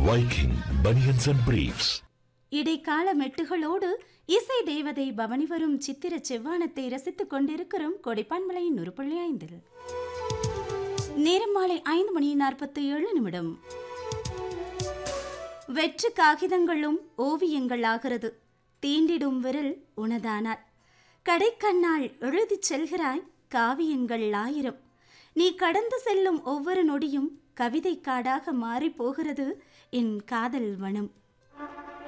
Viking Bunions and Briefs. இடைக்கால மெட்டுகளோடு இசை தேவதை பவனி வரும் சித்திர செவ்வானத்தை ரசித்துக் கொண்டிருக்கிறோம் கொடைப்பான்மலை நூறு புள்ளி ஐந்தில் நேரம் மாலை ஐந்து மணி நாற்பத்தி ஏழு நிமிடம் வெற்று காகிதங்களும் ஓவியங்கள் ஆகிறது தீண்டிடும் விரல் உனதானார் கடைக்கண்ணால் எழுதிச் செல்கிறாய் காவியங்கள் ஆயிரம் நீ கடந்து செல்லும் ஒவ்வொரு நொடியும் கவிதை காடாக மாறிப் போகிறது என் காதல் வனம்